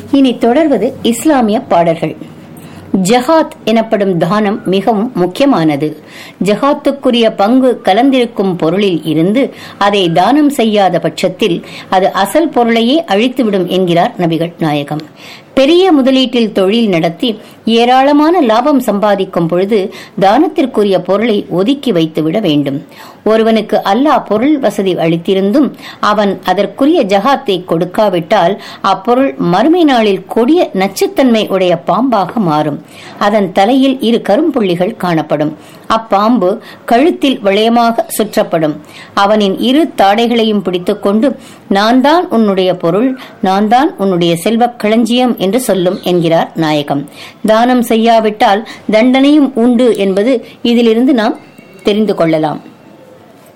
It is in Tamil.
இனி தொடர்வது இஸ்லாமிய பாடல்கள் ஜஹாத் எனப்படும் தானம் மிகவும் முக்கியமானது ஜஹாத்துக்குரிய பங்கு கலந்திருக்கும் பொருளில் இருந்து அதை தானம் செய்யாத பட்சத்தில் அது அசல் பொருளையே அழித்துவிடும் என்கிறார் நபிகள் நாயகம் பெரிய முதலீட்டில் தொழில் நடத்தி ஏராளமான லாபம் சம்பாதிக்கும் பொழுது தானத்திற்குரிய பொருளை ஒதுக்கி வைத்துவிட வேண்டும் ஒருவனுக்கு அல்லாஹ் பொருள் வசதி அளித்திருந்தும் அவன் அதற்குரிய ஜகாத்தை கொடுக்காவிட்டால் அப்பொருள் மறுமை நாளில் கொடிய நச்சுத்தன்மை உடைய பாம்பாக மாறும் அதன் தலையில் இரு கரும்புள்ளிகள் காணப்படும் அப்பாம்பு கழுத்தில் வளையமாக சுற்றப்படும் அவனின் இரு தாடைகளையும் பிடித்துக்கொண்டு நான் தான் உன்னுடைய பொருள் நான் தான் உன்னுடைய செல்வக் களஞ்சியம் என்று சொல்லும் என்கிறார் நாயகம் தானம் செய்யாவிட்டால் தண்டனையும் உண்டு என்பது இதிலிருந்து நாம் தெரிந்து கொள்ளலாம்